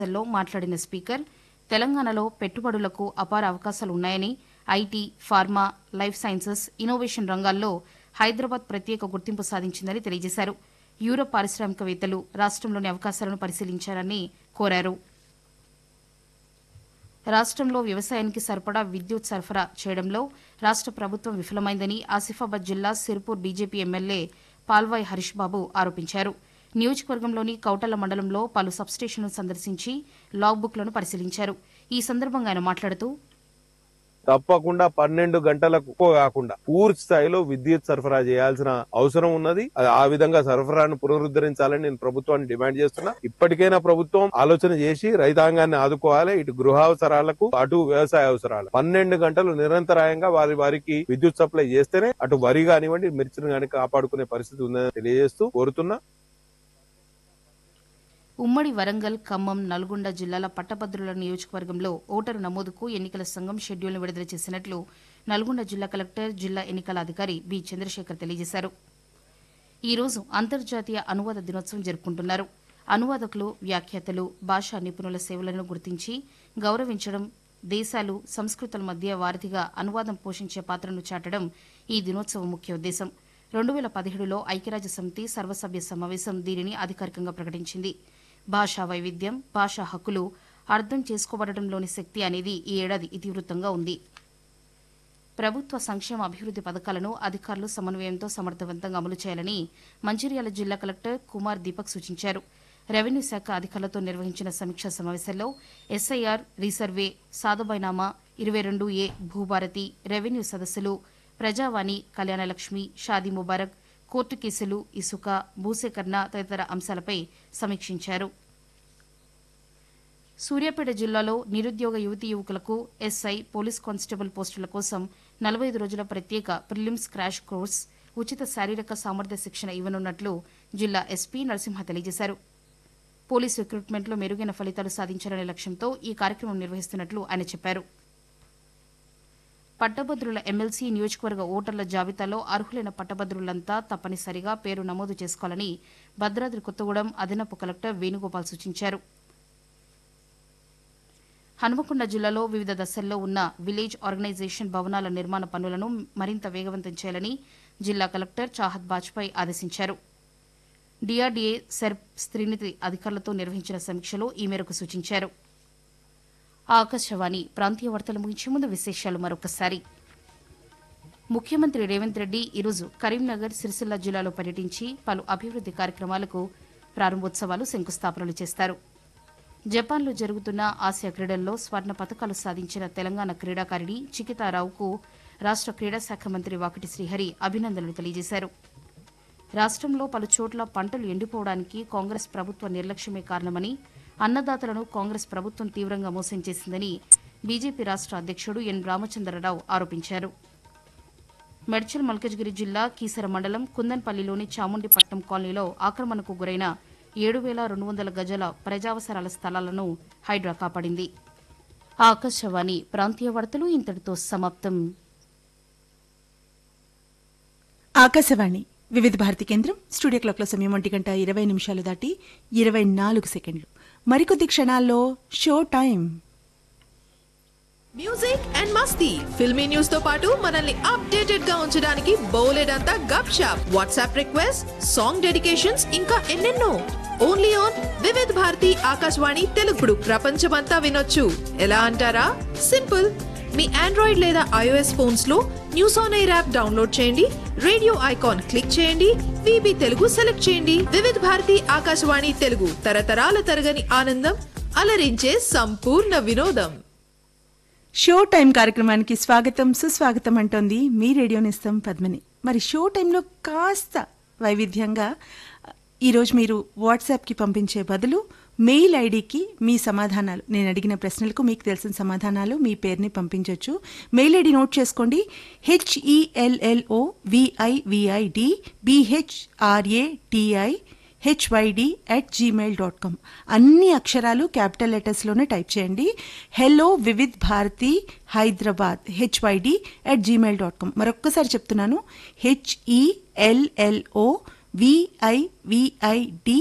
లో మాట్లాడిన స్పీకర్ తెలంగాణలో పెట్టుబడులకు అపార అవకాశాలు ఉన్నాయని IT pharma life sciences innovation రంగాల్లో హైదరాబాద్ ప్రత్యేక గుర్తింపు సాధించిందని తెలియజేశారు యూరప్ పారిశ్రామికవేత్తలు రాష్ట్రంలోని అవకాశాలను పరిశీలించారని కోరారు రాష్ట్రంలో వ్యవసాయానికి సరిపడా విద్యుత్ సరఫరా చేయడంలో రాష్ట్ర ప్రభుత్వం విఫలమైందని ఆసిఫాబాద్ జిల్లా సిర్పూర్ బీజేపీ ఎమ్మెల్యే పాల్వాయ్ హరీష్ బాబు ఆరోపించారు నియోజకవర్గంలోని కౌటల మండలంలో పలు సబ్స్టేషన్లను సందర్శించి లాగ్ బుక్లను పరిశీలించారు ఈ సందర్భంగా ఆయన మాట్లాడుతూ తప్పకుండా పన్నెండు గంటలకు ఎక్కువ కాకుండా పూర్తి స్థాయిలో విద్యుత్ సరఫరా చేయాల్సిన అవసరం ఉన్నది అది ఆ విధంగా సరఫరాను పునరుద్ధరించాలని నేను ప్రభుత్వాన్ని డిమాండ్ చేస్తున్నా ఇప్పటికైనా ప్రభుత్వం ఆలోచన చేసి రైతాంగాన్ని ఆదుకోవాలి ఇటు గృహావసరాలకు అటు వ్యవసాయ అవసరాలు పన్నెండు గంటలు నిరంతరాయంగా వారి వారికి విద్యుత్ సప్లై చేస్తేనే అటు వరి కానివ్వండి మిర్చిని కానీ కాపాడుకునే పరిస్థితి ఉందని తెలియజేస్తూ కోరుతున్నా ఉమ్మడి వరంగల్ ఖమ్మం నల్గొండ జిల్లాల పట్టభద్రుల నియోజకవర్గంలో ఓటరు నమోదుకు ఎన్నికల సంఘం షెడ్యూల్ను విడుదల చేసినట్లు నల్గొండ జిల్లా కలెక్టర్ జిల్లా ఎన్నికల అధికారి బి చంద్రశేఖర్ తెలియజేశారు ఈ రోజు అంతర్జాతీయ అనువాద దినోత్సవం జరుపుకుంటున్నారు అనువాదకులు వ్యాఖ్యాతలు భాషా నిపుణుల సేవలను గుర్తించి గౌరవించడం దేశాలు సంస్కృతుల మధ్య వారధిగా అనువాదం పోషించే పాత్రను చాటడం ఈ దినోత్సవం ముఖ్య ఉద్దేశం రెండు వేల పదిహేడులో ఐక్యరాజ్య సమితి సర్వసభ్య సమావేశం దీనిని అధికారికంగా ప్రకటించింది భాషా వైవిధ్యం భాషా హక్కులు అర్థం చేసుకోబడటంలోని శక్తి అనేది ఈ ఏడాది ఇతివృత్తంగా ఉంది ప్రభుత్వ సంక్షేమ అభివృద్ది పథకాలను అధికారులు సమన్వయంతో సమర్థవంతంగా అమలు చేయాలని మంచిర్యాల జిల్లా కలెక్టర్ కుమార్ దీపక్ సూచించారు రెవెన్యూ శాఖ అధికారులతో నిర్వహించిన సమీక్షా సమావేశంలో ఎస్ఐఆర్ రీసర్వే సాధుబైనామా ఇరవై రెండు ఏ భూభారతి రెవెన్యూ సదస్సులు ప్రజావాణి కళ్యాణలక్ష్మి షాదీ ముబారక్ కోర్టు కేసులు ఇసుక భూసేకరణ తదితర అంశాలపై సమీక్షించారు సూర్యాపేట జిల్లాలో నిరుద్యోగ యువతీ యువకులకు ఎస్ఐ పోలీస్ కానిస్టేబుల్ పోస్టుల కోసం నలభై ఐదు రోజుల ప్రత్యేక ప్రిలిమ్స్ క్రాష్ కోర్స్ ఉచిత శారీరక సామర్థ్య శిక్షణ ఇవ్వనున్నట్లు జిల్లా ఎస్పీ నరసింహ తెలియజేశారు పోలీస్ రిక్రూట్మెంట్లో మెరుగైన ఫలితాలు సాధించాలనే లక్ష్యంతో ఈ కార్యక్రమం నిర్వహిస్తున్నట్లు ఆయన చెప్పారు పట్టభద్రుల ఎమ్మెల్సీ నియోజకవర్గ ఓటర్ల జాబితాలో అర్హులైన పట్టభద్రులంతా తప్పనిసరిగా పేరు నమోదు చేసుకోవాలని భద్రాద్రి కొత్తగూడెం అదనపు కలెక్టర్ వేణుగోపాల్ సూచించారు హనుమకొండ జిల్లాలో వివిధ దశల్లో ఉన్న విలేజ్ ఆర్గనైజేషన్ భవనాల నిర్మాణ పనులను మరింత వేగవంతం చేయాలని జిల్లా కలెక్టర్ చాహత్ బాజ్పాయ్ ఆదేశించారు డిఆర్డీఏ సెర్ప్ స్త్రీనిధి అధికారులతో నిర్వహించిన సమీక్షలో ఈ మేరకు సూచించారు ఆకాశవాణి ప్రాంతీయ వార్తలు ముగించే ముందు విశేషాలు మరొకసారి ముఖ్యమంత్రి రేవంత్ రెడ్డి ఈరోజు కరీంనగర్ సిరిసిల్ల జిల్లాలో పర్యటించి పలు అభివృద్ది కార్యక్రమాలకు ప్రారంభోత్సవాలు శంకుస్థాపనలు చేస్తారు జపాన్లో జరుగుతున్న ఆసియా క్రీడల్లో స్వర్ణ పతకాలు సాధించిన తెలంగాణ క్రీడాకారిణి చికితారావుకు రాష్ట క్రీడా శాఖ మంత్రి వాకటి శ్రీహరి అభినందనలు తెలియజేశారు రాష్ట్రంలో పలు చోట్ల పంటలు ఎండిపోవడానికి కాంగ్రెస్ ప్రభుత్వ నిర్లక్ష్యమే కారణమని అన్నదాతలను కాంగ్రెస్ ప్రభుత్వం తీవ్రంగా మోసం చేసిందని బీజేపీ రాష్ట్ర అధ్యక్షుడు ఎన్ రామచంద్రరావు ఆరోపించారు మెడ్చల్ మల్కజ్గిరి జిల్లా కీసర మండలం కుందన్పల్లిలోని చాముండిపట్నం కాలనీలో ఆక్రమణకు గురైన ఏడు వేల రెండు వందల గజాల ప్రజావసరాల స్థలాలను హైడ్రా కాపాడింది ఆకాశవాణి ప్రాంతీయ వార్తలు ఇంతటితో సమాప్తం ఆకాశవాణి వివిధ భారతి కేంద్రం స్టూడియో క్లాక్ల సమయం ఒంటి గంట ఇరవై నిమిషాలు దాటి ఇరవై నాలుగు సెకండ్లు మరికొద్ది క్షణాల్లో షో టైం మ్యూజిక్ అండ్ మస్తీ ఫిల్మీ న్యూస్ తో పాటు మనల్ని అప్డేటెడ్ గా ఉంచడానికి బోలెడ్ అంతా గప్ షాప్ వాట్సాప్ రిక్వెస్ట్ సాంగ్ డెడికేషన్స్ ఇంకా ఎన్నెన్నో ఓన్లీ ఆన్ వివిధ్ భారతి ఆకాశవాణి తెలుగుడు ప్రపంచమంతా వినొచ్చు ఎలా అంటారా సింపుల్ మీ ఆండ్రాయిడ్ లేదా ఐఓఎస్ ఫోన్స్ లో news on air app download చేయండి రేడియో ఐకాన్ క్లిక్ చేయండి విబి తెలుగు సెలెక్ట్ చేయండి వివిధ్ భారతి ఆకాశవాణి తెలుగు తరతరాల తరగని ఆనందం అలరించే సంపూర్ణ వినోదం షో టైం కార్యక్రమానికి స్వాగతం సుస్వాగతం అంటోంది మీ రేడియో నిస్తం పద్మని మరి షో టైంలో కాస్త వైవిధ్యంగా ఈరోజు మీరు వాట్సాప్కి పంపించే బదులు మెయిల్ ఐడికి మీ సమాధానాలు నేను అడిగిన ప్రశ్నలకు మీకు తెలిసిన సమాధానాలు మీ పేరుని పంపించవచ్చు మెయిల్ ఐడి నోట్ చేసుకోండి H E L L O V I V I D B H R A T I H Y D at gmail dot com అన్ని అక్షరాలు క్యాపిటల్ లెటర్స్లోనే టైప్ చేయండి hello Vividh Bharati Hyderabad H Y D at gmail dot com మరొక్కసారి చెప్తున్నాను హెచ్ఈఎల్ఎల్ఓ విఐవిఐడి